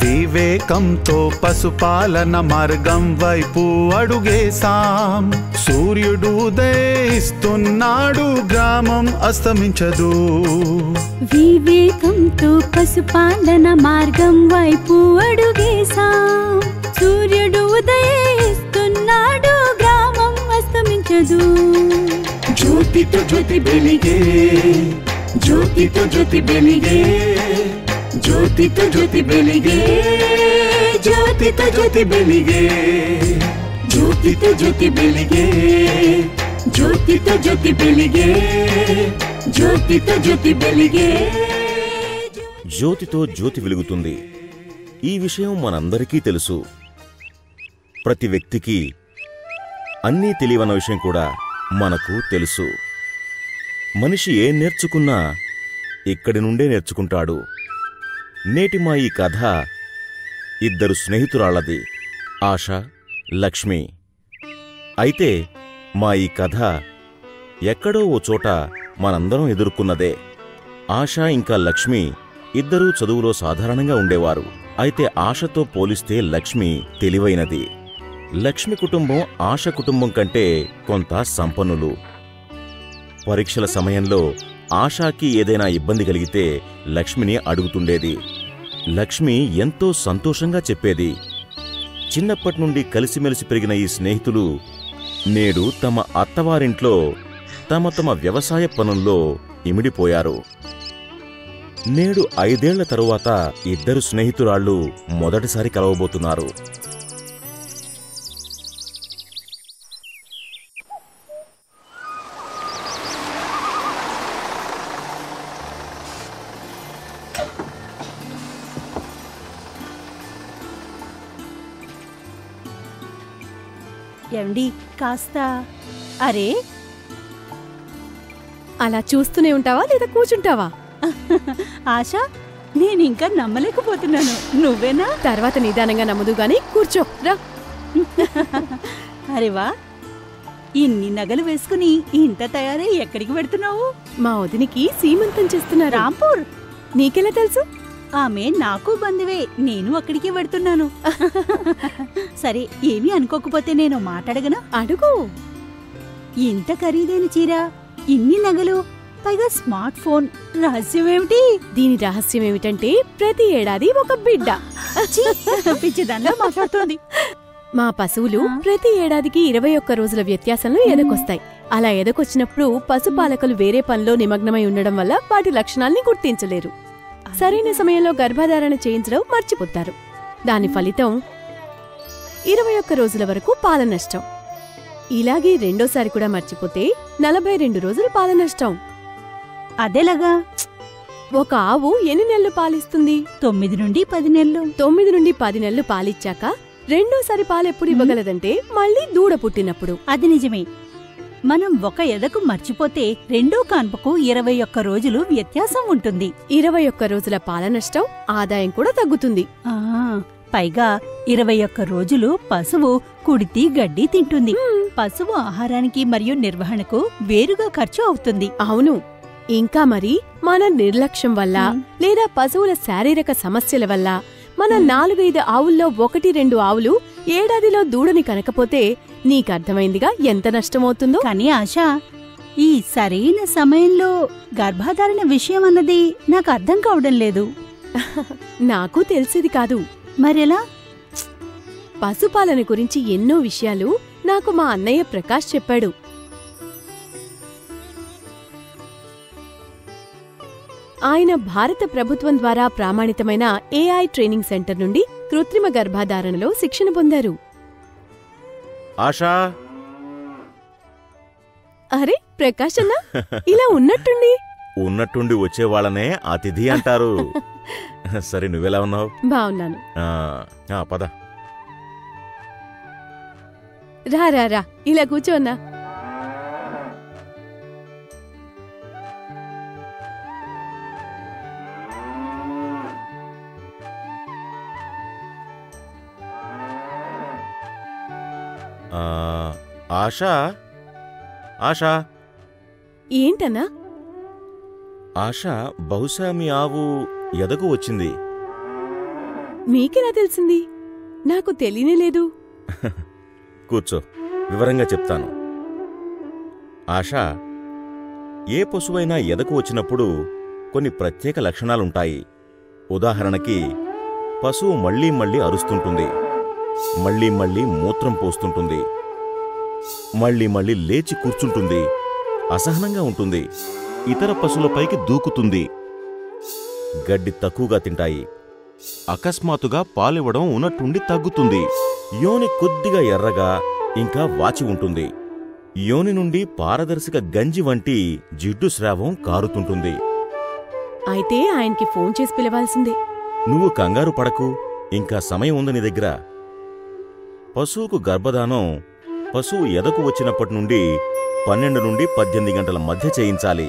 వివేకంతో పశుపాలన మార్గం వైపు అడుగేశాం సూర్యుడు ఉదయిస్తున్నాడు గ్రామం అస్తమించదు వివేకంతో పశుపాలన మార్గం వైపు అడుగేశాం సూర్యుడు ఉదయిస్తున్నాడు గ్రామం అస్తమించదు జ్యోతితో జ్యోతి వెలిగే జ్యోతితో జ్యోతి వెలిగే జ్యోతితో జ్యోతి వెలిగే జ్యోతితో జ్యోతి వెలిగే జ్యోతితో జ్యోతి వెలిగే జ్యోతితో జ్యోతి వెలిగే జ్యోతితో జ్యోతి వెలిగే జ్యోతితో జ్యోతి వెలుగుతుంది ఈ విషయం మనందరికీ తెలుసు ప్రతి వ్యక్తికి అన్నీ తెలియవన్న విషయం కూడా మనకు తెలుసు మనిషి ఏం నేర్చుకున్నా ఇక్కడి నుండే నేర్చుకుంటాడు నేటి మా ఈ కథ ఇద్దరు స్నేహితురాళ్లది ఆశ లక్ష్మి అయితే మా ఈ కథ ఎక్కడో ఓ చోట మనందరం ఎదుర్కొన్నదే ఆశ ఇంకా లక్ష్మి ఇద్దరూ చదువులో సాధారణంగా ఉండేవారు అయితే ఆశతో పోలిస్తే లక్ష్మి తెలివైనది లక్ష్మి కుటుంబం ఆశ కుటుంబం కంటే కొంత సంపన్నులు పరీక్షల సమయంలో ఆశాకి ఏదైనా ఇబ్బంది కలిగితే లక్ష్మిని అడుగుతుండేది లక్ష్మి ఎంతో సంతోషంగా చెప్పేది చిన్నప్పటి నుండి కలిసిమెలిసి పెరిగిన ఈ స్నేహితులు నేడు తమ అత్తవారింట్లో తమ తమ వ్యవసాయ పనుల్లో ఇమిడిపోయారు నేడు ఐదేళ్ల తరువాత ఇద్దరు స్నేహితురాళ్ళు మొదటిసారి కలవబోతున్నారు ఏమండి కాస్త అరే అలా చూస్తూనే ఉంటావా లేదా కూర్చుంటావా ఆశ నేను ఇంకా నమ్మలేకపోతున్నాను నువ్వేనా తర్వాత నిదానంగా నమ్మదు గాని కూర్చో రా అరే వా ఇన్ని నగలు వేసుకుని ఇంత తయారై ఎక్కడికి పెడుతున్నావు మా వదినికి సీమంతం చేస్తున్నారు రాంపూర్ నీకెలా తెలుసు ఆమె నాకు బంధువే నేను అక్కడికి వెడుతున్నాను సరే ఏమీ అనుకోకపోతే నేను మాట్లాడగనా అడుగు ఇంత ఖరీదైన చీర ఇన్ని నగలు పైగా స్మార్ట్ ఫోన్ రహస్యం ఏమిటి దీని రహస్యం ఏమిటంటే ప్రతి ఏడాది ఒక బిడ్డ ఛీ, పిచ్చిదానిలా మాట్లాడుతోంది మా పశువులు ప్రతి ఏడాదికి ఇరవై ఒక్క రోజుల వ్యత్యాసంలో ఎదకొస్తాయి అలా ఎదకొచ్చినప్పుడు పశుపాలకులు వేరే పనిలో నిమగ్నమై ఉండడం వల్ల వాటి లక్షణాల్ని గుర్తించలేరు సరైన సమయంలో గర్భధారణ చేయించడం మర్చిపోతారు దాని ఫలితం ఇరవై ఒక్క రోజుల వరకు పాల నష్టం ఇలాగే రెండోసారి కూడా మర్చిపోతే నలభై రెండు రోజులు పాల నష్టం అదేలాగా ఒక ఆవు ఎన్ని నెలలు పాలిస్తుంది తొమ్మిది నుండి పది నెలలు తొమ్మిది నుండి పది నెలలు పాలిచ్చాక రెండోసారి పాలెప్పుడు ఇవ్వగలదంటే మళ్ళీ దూడ పుట్టినప్పుడు అది నిజమే మనం ఒక ఎదకు మర్చిపోతే రెండో కాన్పుకు ఇరవై ఒక్క రోజులు వ్యత్యాసం ఉంటుంది ఇరవై ఒక్క రోజుల పాల నష్టం ఆదాయం కూడా తగ్గుతుంది ఆ పైగా ఇరవై ఒక్క రోజులు పశువు కుడితి గడ్డి తింటుంది పశువు ఆహారానికి మరియు నిర్వహణకు వేరుగా ఖర్చు అవుతుంది అవును ఇంకా మరి మన నిర్లక్ష్యం వల్ల మ్. లేదా పశువుల శారీరక సమస్యల వల్ల మన నాలుగైదు ఆవుల్లో ఒకటి రెండు ఆవులు ఏడాదిలో దూడని కనకపోతే నీకర్థమైందిగా ఎంత నష్టమవుతుందో కానీ ఆశ ఈ సరైన సమయంలో గర్భాధారణ విషయం అన్నది నాకు అర్థం కావడం లేదు నాకు తెలిసేది కాదు మరెలా పశుపాలన గురించి ఎన్నో విషయాలు నాకు మా అన్నయ్య ప్రకాష్ చెప్పాడు ఆయన భారత ప్రభుత్వం ద్వారా ప్రామాణితమైన ఏఐ ట్రైనింగ్ సెంటర్ నుండి కృత్రిమ గర్భాధారణలో శిక్షణ పొందారు ఆశా అరే ప్రకాష్ అన్న ఇలా ఉన్నట్టుండి ఉన్నట్టుండి వచ్చేవాళ్ళనే అతిథి అంటారు సరే నువ్వెలా ఉన్నావు బావున్నాను ఆ, ఆ, పద రా రా రా ఇలా కూర్చోన్నా ఆ, ఆశా ఆశా ఏంటన్నా ఆశ బహుశా మీ ఆవు ఎదకు వచ్చింది మీకెలా తెలిసింది నాకు తెలియనే లేదు కూర్చో వివరంగా చెప్తాను ఆశ ఏ పశువైనా ఎదకు వచ్చినప్పుడు కొన్ని ప్రత్యేక లక్షణాలుంటాయి ఉదాహరణకి పశువు మళ్ళీ మళ్ళీ అరుస్తుంటుంది మళ్ళీ మళ్ళీ మూత్రం పోస్తుంటుంది మళ్ళీ మళ్ళీ లేచి కూర్చుంటుంది అసహనంగా ఉంటుంది ఇతర పశువులపైకి దూకుతుంది గడ్డి తక్కువగా తింటాయి అకస్మాత్తుగా పాలివ్వడం ఉన్నట్టుండి తగ్గుతుంది యోని కొద్దిగా ఎర్రగా ఇంకా వాచి ఉంటుంది యోని నుండి పారదర్శక గంజి వంటి జిడ్డు స్రావం కారుతుంటుంది అయితే ఆయనకి ఫోన్ చేసి పిలవాల్సిందే నువ్వు కంగారు పడకు ఇంకా సమయం ఉంది నీ దగ్గర పశువుకు గర్భధానం పశువు ఎదకు వచ్చినప్పటి నుండి పన్నెండు నుండి పద్దెనిమిది గంటల మధ్య చేయించాలి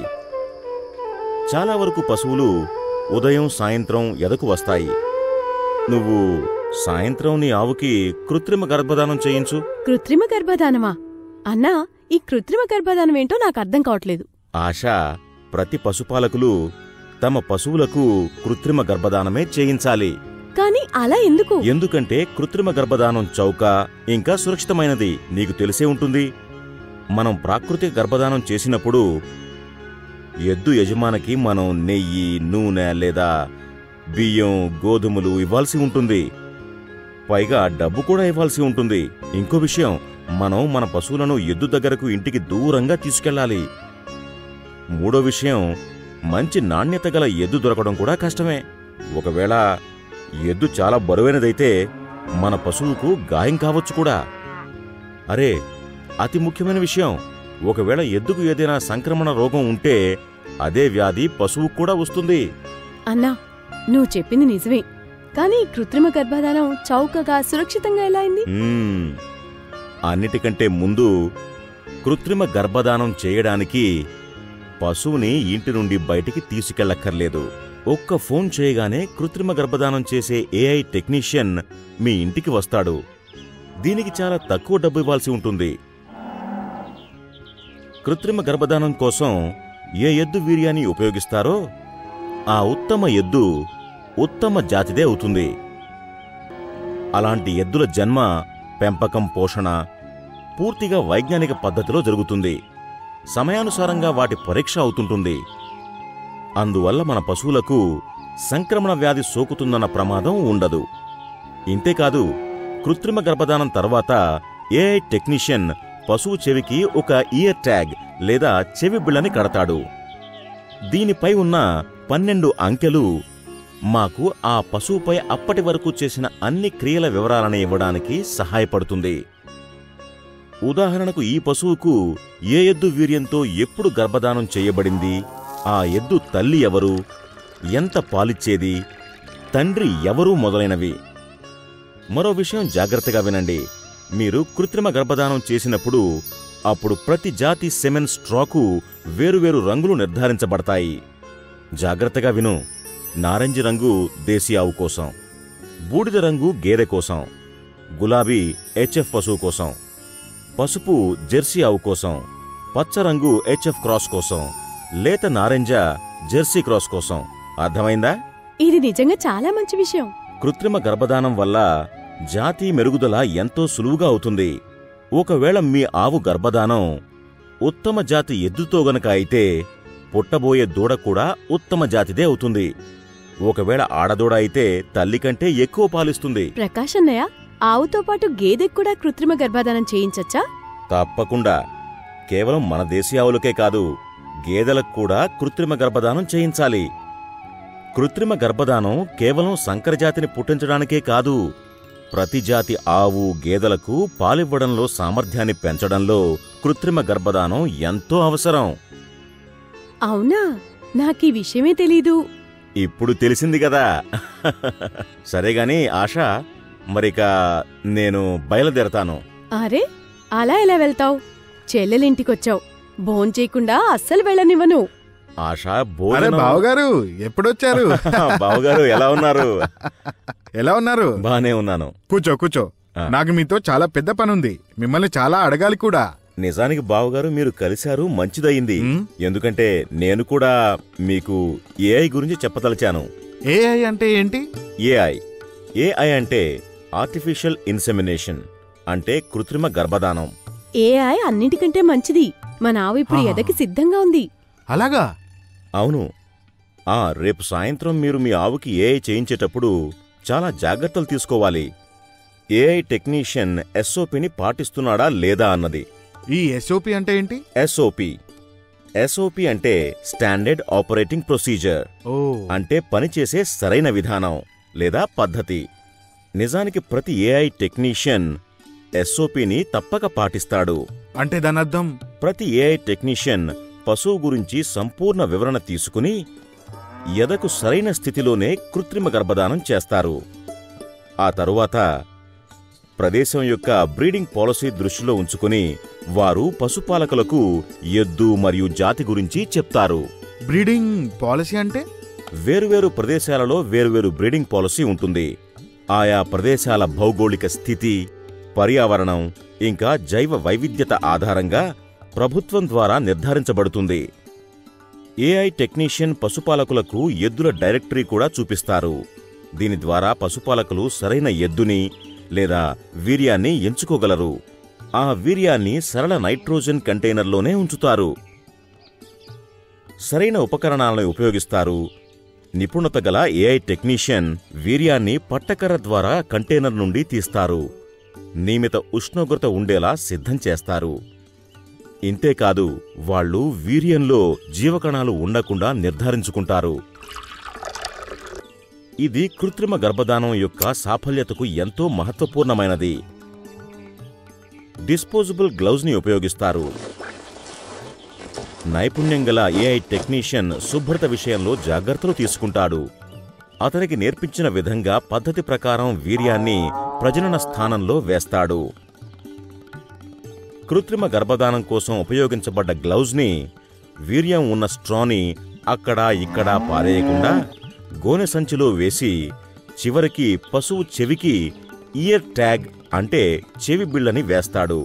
చాలా వరకు పశువులు ఉదయం సాయంత్రం ఎదకు వస్తాయి నువ్వు సాయంత్రం నీ ఆవుకి కృత్రిమ గర్భధానం చేయించు కృత్రిమ గర్భధానమా అన్నా ఈ కృత్రిమ గర్భధానం ఏంటో నాకు అర్థం కావట్లేదు ఆశ ప్రతి పశుపాలకులు తమ పశువులకు కృత్రిమ గర్భధానమే చేయించాలి కానీ అలా ఎందుకు ఎందుకంటే కృత్రిమ గర్భధానం చౌక ఇంకా సురక్షితమైనది నీకు తెలిసే ఉంటుంది మనం ప్రాకృతిక గర్భధానం చేసినప్పుడు ఎద్దు యజమానికి మనం నెయ్యి నూనె లేదా బియ్యం గోధుమలు ఇవ్వాల్సి ఉంటుంది పైగా డబ్బు కూడా ఇవ్వాల్సి ఉంటుంది ఇంకో విషయం మనం మన పశువులను ఎద్దు దగ్గరకు ఇంటికి దూరంగా తీసుకెళ్ళాలి మూడో విషయం మంచి నాణ్యత గల ఎద్దు దొరకడం కూడా కష్టమే ఒకవేళ ఎద్దు చాలా బరువైనదైతే మన పశువుకు గాయం కావచ్చు కూడా అరే అతి ముఖ్యమైన విషయం ఒకవేళ ఎద్దుకు ఏదైనా సంక్రమణ రోగం ఉంటే అదే వ్యాధి పశువుకు కూడా వస్తుంది అన్నా నువ్వు చెప్పింది నిజమే కానీ ఈ కృత్రిమ గర్భధానం చౌకగా సురక్షితంగా ఎలా అయింది మ్మ్. అన్నిటికంటే ముందు కృత్రిమ గర్భధానం చేయడానికి పశువుని ఇంటి నుండి బయటికి తీసుకెళ్లక్కర్లేదు ఒక్క ఫోన్ చేయగానే కృత్రిమ గర్భధానం చేసే ఏఐ టెక్నీషియన్ మీ ఇంటికి వస్తాడు దీనికి చాలా తక్కువ డబ్బు ఇవ్వాల్సి ఉంటుంది కృత్రిమ గర్భధానం కోసం ఏ ఎద్దు వీర్యాన్ని ఉపయోగిస్తారో ఆ ఉత్తమ ఎద్దు ఉత్తమ జాతిదే అవుతుంది అలాంటి ఎద్దుల జన్మ పెంపకం పోషణ పూర్తిగా వైజ్ఞానిక పద్ధతిలో జరుగుతుంది సమయానుసారంగా వాటి పరీక్ష అవుతుంటుంది అందువల్ల మన పశువులకు సంక్రమణ వ్యాధి సోకుతుందన్న ప్రమాదం ఉండదు ఇంతేకాదు కృత్రిమ గర్భధానం తర్వాత ఏఐ టెక్నీషియన్ పశువు చెవికి ఒక ఇయర్ ట్యాగ్ లేదా చెవి బిళ్ళని కడతాడు దీనిపై ఉన్న పన్నెండు అంకెలు మాకు ఆ పశువుపై అప్పటి వరకు చేసిన అన్ని క్రియల వివరాలను ఇవ్వడానికి సహాయపడుతుంది ఉదాహరణకు ఈ పశువుకు ఏ ఎద్దు వీర్యంతో ఎప్పుడు గర్భధానం చేయబడింది ఆ ఎద్దు తల్లి ఎవరు ఎంత పాలిచ్చేది తండ్రి ఎవరు మొదలైనవి మరో విషయం జాగ్రత్తగా వినండి మీరు కృత్రిమ గర్భధానం చేసినప్పుడు అప్పుడు ప్రతి జాతి సెమెన్ స్ట్రాకు వేరువేరు రంగులు నిర్ధారించబడతాయి జాగ్రత్తగా విను నారింజ రంగు దేశీ ఆవు కోసం బూడిద రంగు గేదె కోసం గులాబీ హెచ్ఎఫ్ పశువు కోసం పసుపు జెర్సీ ఆవు కోసం పచ్చ రంగు హెచ్ఎఫ్ క్రాస్ కోసం లేత నారింజ జెర్సీ క్రాస్ కోసం అర్థమైందా ఇది నిజంగా చాలా మంచి విషయం కృత్రిమ గర్భధానం వల్ల జాతి మెరుగుదల ఎంతో సులువుగా అవుతుంది ఒకవేళ మీ ఆవు గర్భధానం ఉత్తమ జాతి ఎద్దుతో గనక అయితే పుట్టబోయే దూడ కూడా ఉత్తమ జాతిదే అవుతుంది ఒకవేళ ఆడదూడ అయితే తల్లి కంటే ఎక్కువ పాలిస్తుంది ప్రకాష్ అన్నయ్య ఆవుతో పాటు గేదెకు కూడా కృత్రిమ గర్భధానం చేయించచ్చా తప్పకుండా కేవలం మన దేశీ ఆవులకే కాదు గేదెలకు కూడా కృత్రిమ గర్భధానం చేయించాలి కృత్రిమ గర్భధానం కేవలం సంకరజాతిని పుట్టించడానికే కాదు ప్రతి జాతి ఆవు గేదెలకు పాలివ్వడంలో సామర్థ్యాన్ని పెంచడంలో కృత్రిమ గర్భధానం ఎంతో అవసరం అవునా నాకీ విషయమే తెలీదు ఇప్పుడు తెలిసింది కదా సరేగాని ఆశ మరిక నేను బయలుదేరతాను అరే అలా ఎలా వెళ్తావు చెల్లెలింటికొచ్చావు భోంచేయకుండా అస్సలు వెళ్ళనివ్వను ఆశ అరే భోజనం బావగారు ఎప్పుడొచ్చారు బావగారు ఎలా ఉన్నారు ఎలా ఉన్నారు బానే ఉన్నాను కూర్చో కూర్చో ఆ. నాకు మీతో చాలా పెద్ద పనుంది మిమ్మల్ని చాలా అడగాలి కూడా నిజానికి బావగారు మీరు కలిశారు మంచిదయింది ఉమ్. ఎందుకంటే నేను కూడా మీకు ఏఐ గురించి చెప్పదలిచాను ఏఐ అంటే ఏంటి ఏఐ ఏఐ అంటే ఆర్టిఫిషియల్ ఇన్సెమినేషన్ అంటే కృత్రిమ గర్భధానం ఏఐ అన్నిటికంటే మంచిది మన ఆవు ఇప్పుడు ఆహా. ఎదకి సిద్ధంగా ఉంది అలాగా అవును ఆ రేపు సాయంత్రం మీరు మీ ఆవుకి ఏఐ చేయించేటప్పుడు చాలా జాగ్రత్తలు తీసుకోవాలి ఏఐ టెక్నీషియన్ ఎస్ఓపిని పాటిస్తున్నాడా లేదా అన్నది ఈ ఎస్ఓపి అంటే ఏంటి ఎస్ఓపి ఎస్ఓపి అంటే స్టాండర్డ్ ఆపరేటింగ్ ప్రొసీజర్ ఓ అంటే పనిచేసే సరైన విధానం లేదా పద్ధతి నిజానికి ప్రతి ఏఐ టెక్నీషియన్ ఎస్ఓపిని తప్పక పాటిస్తాడు అంటే దాని అర్థం ప్రతి ఏఐ టెక్నీషియన్ పశువు గురించి సంపూర్ణ వివరణ తీసుకుని ఎదకు సరైన స్థితిలోనే కృత్రిమ గర్భధానం చేస్తారు ఆ తరువాత ప్రదేశం యొక్క బ్రీడింగ్ పాలసీ దృష్టిలో ఉంచుకుని వారు పశుపాలకులకు ఎద్దు మరియు జాతి గురించి చెప్తారు బ్రీడింగ్ పాలసీ అంటే వేరువేరు ప్రదేశాలలో వేరువేరు బ్రీడింగ్ పాలసీ ఉంటుంది ఆయా ప్రదేశాల భౌగోళిక స్థితి పర్యావరణం ఇంకా జైవ వైవిధ్యత ఆధారంగా ప్రభుత్వం ద్వారా నిర్ధారించబడుతుంది ఏఐ టెక్నీషియన్ పశుపాలకులకు ఎద్దుల డైరెక్టరీ కూడా చూపిస్తారు దీని ద్వారా పశుపాలకులు సరైన ఎద్దుని లేదా వీర్యాన్ని ఎంచుకోగలరు ఆ వీర్యాన్ని సరళ నైట్రోజన్ కంటైనర్లోనే ఉంచుతారు సరైన ఉపకరణాలను ఉపయోగిస్తారు నిపుణత గల ఏఐ టెక్నీషియన్ వీర్యాన్ని పట్టకర్ర ద్వారా కంటైనర్ నుండి తీస్తారు నియమిత ఉష్ణోగ్రత ఉండేలా సిద్ధం చేస్తారు ఇంతేకాదు వాళ్ళు వీర్యంలో జీవకణాలు ఉండకుండా నిర్ధారించుకుంటారు ఇది కృత్రిమ గర్భధానం యొక్క సాఫల్యతకు ఎంతో మహత్వపూర్ణమైనది డిస్పోజబుల్ గ్లౌజ్ని ఉపయోగిస్తారు నైపుణ్యం గల ఏఐ టెక్నీషియన్ శుభ్రత విషయంలో జాగ్రత్తలు తీసుకుంటాడు అతనికి నేర్పించిన విధంగా పద్ధతి ప్రకారం వీర్యాన్ని ప్రజనన స్థానంలో వేస్తాడు కృత్రిమ గర్భధానం కోసం ఉపయోగించబడ్డ గ్లౌజ్ని వీర్యం ఉన్న స్ట్రాని అక్కడా ఇక్కడా పారేయకుండా గోనె సంచిలో వేసి చివరికి పశువు చెవికి ఇయర్ ట్యాగ్ అంటే చెవి బిళ్ళని వేస్తాడు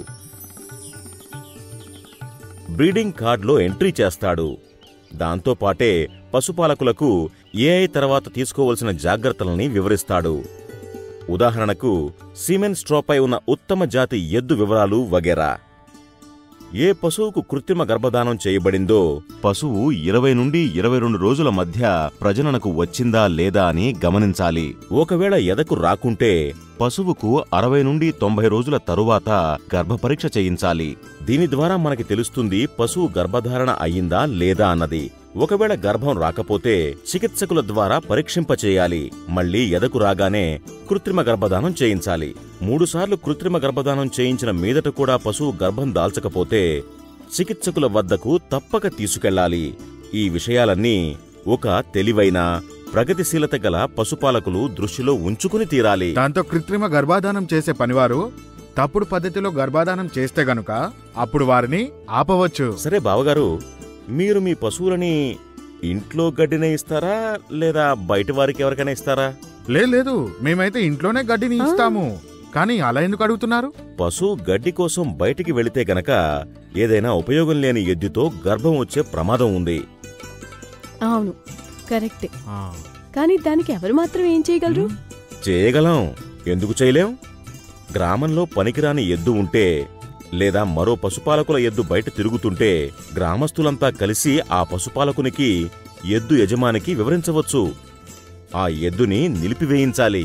బ్రీడింగ్ కార్డులో ఎంట్రీ చేస్తాడు దాంతోపాటే పశుపాలకులకు ఏఐ తర్వాత తీసుకోవలసిన జాగ్రత్తలని వివరిస్తాడు ఉదాహరణకు సీమెన్ స్ట్రోపై ఉన్న ఉత్తమ జాతి ఎద్దు వివరాలు వగేరా ఏ పశువుకు కృత్రిమ గర్భధానం చేయబడిందో పశువు ఇరవై నుండి ఇరవై రెండు రోజుల మధ్య ప్రజననకు వచ్చిందా లేదా అని గమనించాలి ఒకవేళ ఎదకు రాకుంటే పశువుకు అరవై నుండి తొంభై రోజుల తరువాత గర్భపరీక్ష చేయించాలి దీని ద్వారా మనకి తెలుస్తుంది పశువు గర్భధారణ అయ్యిందా లేదా అన్నది ఒకవేళ గర్భం రాకపోతే చికిత్సకుల ద్వారా పరీక్షింపచేయాలి మళ్ళీ ఎదకు రాగానే కృత్రిమ గర్భధానం చేయించాలి మూడుసార్లు కృత్రిమ గర్భధానం చేయించిన మీదట కూడా పశువు గర్భం దాల్చకపోతే చికిత్సకుల వద్దకు తప్పక తీసుకెళ్లాలి ఈ విషయాలన్నీ ఒక తెలివైన ప్రగతిశీలత గల పశుపాలకులు దృష్టిలో ఉంచుకుని తీరాలి దాంతో కృత్రిమ గర్భాధానం చేసే పనివారు తప్పుడు పద్ధతిలో గర్భాధానం చేస్తే గనుక అప్పుడు వారిని ఆపవచ్చు సరే బావగారు మీరు మీ పశువులని ఇంట్లో గడ్డినే ఇస్తారా లేదా బయట వారికి ఎవరికైనా ఇస్తారా లే లేదు మేమైతే ఇంట్లోనే గడ్డిని ఇస్తాము కానీ అలా ఎందుకు అడుగుతున్నారు పశువు గడ్డి కోసం బయటికి వెళితే గనక ఏదైనా ఉపయోగం లేని ఎద్దుతో గర్భం వచ్చే ప్రమాదం ఉంది అవును కరెక్టే కానీ దానికి ఎవరు మాత్రం ఏం చేయగలరు చేయగలం ఎందుకు చేయలేం గ్రామంలో పనికిరాని ఎద్దు ఉంటే లేదా మరో పశుపాలకుల ఎద్దు బయట తిరుగుతుంటే గ్రామస్తులంతా కలిసి ఆ పశుపాలకునికి ఎద్దు యజమానికి వివరించవచ్చు ఆ ఎద్దుని నిలిపివేయించాలి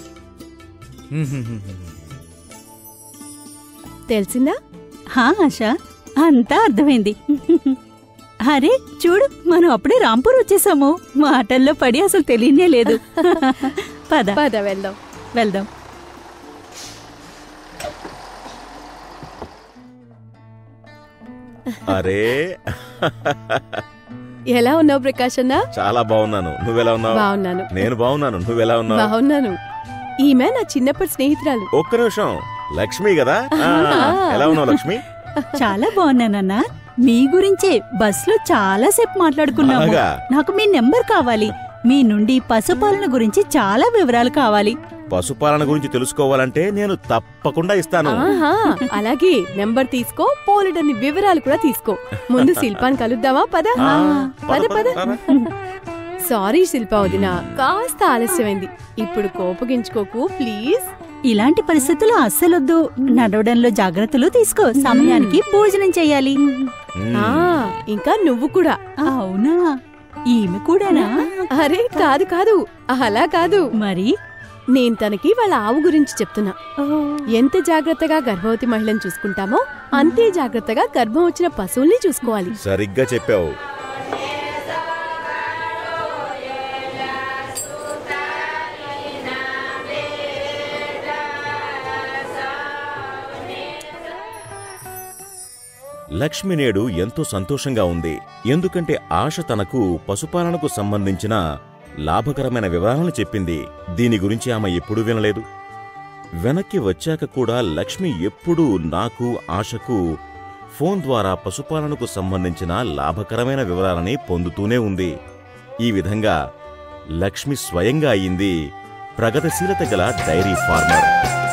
తెలిసిందా హా ఆశా అంతా అర్థమైంది అరే చూడు మనం అప్పుడే రాంపూర్ వచ్చేసాము మాటల్లో పడి అసలు తెలియనే లేదు పద పద వెళ్దాం వెళ్దాం అరే ఎలా ఉన్నావు ప్రకాష్ అన్న చాలా బాగున్నాను నువ్వెలా ఉన్నావు బాగున్నాను నేను బాగున్నాను నువ్వెలా ఉన్నావు బాగున్నాను ఈమె నా చిన్నప్పటి స్నేహితురాలు ఒక్క నిమిషం లక్ష్మి కదా ఆ, ఎలా ఉన్నావు లక్ష్మి చాలా బాగున్నానన్నా మీ గురించే బస్లో చాలా సేపు మాట్లాడుకున్నాము అలాగా? నాకు మీ నెంబర్ కావాలి మీ నుండి పశుపాలన గురించి చాలా వివరాలు కావాలి పశుపాలన గురించి తెలుసుకోవాలంటే నేను తప్పకుండా ఇస్తాను ఆహా అలాగే నెంబర్ తీసుకో పోలెడన్ని వివరాలు కూడా తీసుకో ముందు శిల్పాన్ని కలుద్దామా పద ఆ, పద పద రారా. సారీ శిల్పా వదిన కాస్త ఆలస్యమైంది ఇప్పుడు కోపగించుకోకు ప్లీజ్ ఇలాంటి పరిస్థితులు అస్సలొద్దు నడవడంలో జాగ్రత్తలు తీసుకో సమయానికి భోజనం చేయాలి మ్మ్. ఆ ఇంకా నువ్వు కూడా అవునా ఈమె కూడానా అరే కాదు కాదు అలా కాదు మరి నేను తనకి వాళ్ళ ఆవు గురించి చెప్తున్నా ఎంత జాగ్రత్తగా గర్భవతి మహిళను చూసుకుంటామో అంతే జాగ్రత్తగా గర్భం వచ్చిన పశువుల్ని చూసుకోవాలి సరిగ్గా చెప్పావు లక్ష్మి నేడు ఎంతో సంతోషంగా ఉంది ఎందుకంటే ఆశ తనకు పశుపాలనకు సంబంధించిన లాభకరమైన వివరాలను చెప్పింది దీని గురించి ఆమె ఎప్పుడూ వినలేదు వెనక్కి వచ్చాక కూడా లక్ష్మి ఎప్పుడూ నాకు ఆశకు ఫోన్ ద్వారా పశుపాలనకు సంబంధించిన లాభకరమైన వివరాలని పొందుతూనే ఉంది ఈ విధంగా లక్ష్మి స్వయంగా అయింది ప్రగతిశీలత గల డైరీ ఫార్మర్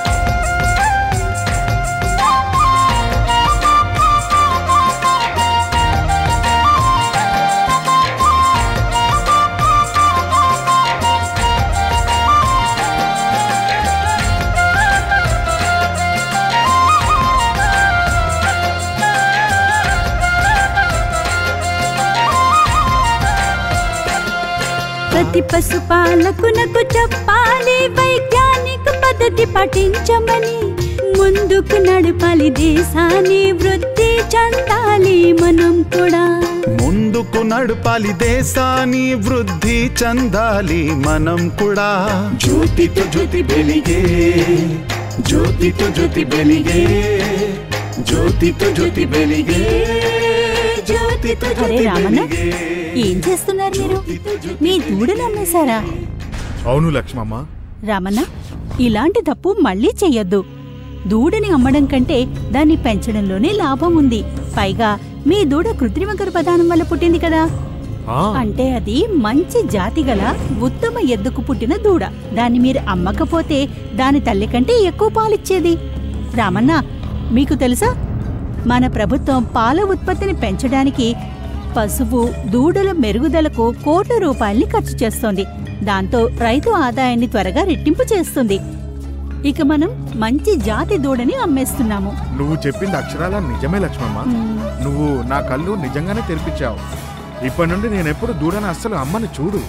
ప్రతి పశుపాలకునకు చెప్పాలి వైజ్ఞానిక పద్ధతి పాటించమని ముందుకు నడపాలి దేశాన్ని వృద్ధి చెందాలి మనం కూడా ముందుకు నడపాలి దేశాన్ని వృద్ధి చెందాలి మనం కూడా జ్యోతితో జ్యోతి వెలిగే జ్యోతితో జ్యోతి వెలిగే జ్యోతితో జ్యోతి వెలిగే జ్యోతితో అరే జ్యోతి రామన్న వెలిగే ఏం చేస్తున్నారు మీరు మీ దూడను అమ్మేశారా అవును లక్ష్మమ్మ రామన్న ఇలాంటి తప్పు మళ్ళీ చెయ్యొద్దు దూడని అమ్మడం కంటే దాన్ని పెంచడంలోనే లాభం ఉంది పైగా మీ దూడ కృత్రిమ గర్భధానం వల్ల పుట్టింది కదా ఆ, అంటే అది మంచి జాతి గల ఉత్తమ ఎద్దుకు పుట్టిన దూడ దాన్ని మీరు అమ్మకపోతే దాని తల్లి కంటే ఎక్కువ పాలిచ్చేది రామన్న మీకు తెలుసా మన ప్రభుత్వం పాల ఉత్పత్తిని పెంచడానికి పశువు దూడల మెరుగుదలకు కోట్ల రూపాయల్ని ఖర్చు చేస్తోంది దాంతో రైతు ఆదాయాన్ని త్వరగా రెట్టింపు చేస్తుంది ఇక మనం మంచి జాతి దూడని అమ్మేస్తున్నాము నువ్వు చెప్పింది అక్షరాల నిజమే లక్ష్మమ్మ నువ్వు నా కళ్ళు నిజంగానే తెరిపించావు ఇప్పటి నుండి నేనెప్పుడు దూడని అస్సలు అమ్మని చూడు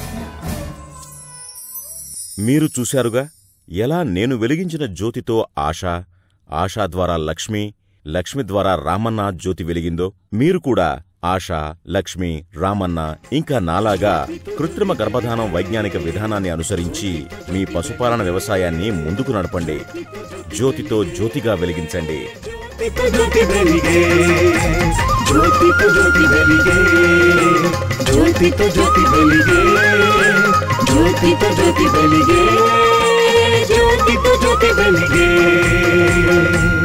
మీరు చూశారుగా ఎలా నేను వెలిగించిన జ్యోతితో ఆశ ఆశా ద్వారా లక్ష్మి లక్ష్మి ద్వారా రామన్న జ్యోతి వెలిగిందో మీరు కూడా ఆశ లక్ష్మి రామన్న ఇంకా నాలాగా కృత్రిమ గర్భధానం వైజ్ఞానిక విధానాన్ని అనుసరించి మీ పశుపాలన వ్యవసాయాన్ని ముందుకు నడపండి జ్యోతితో జ్యోతిగా వెలిగించండి జ్యోతితో జ్యోతి వెలిగే జ్యోతితో జ్యోతి వెలిగే జ్యోతితో జ్యోతి వెలిగే జ్యోతితో జ్యోతి వెలిగే జ్యోతితో జ్యోతి వెలిగే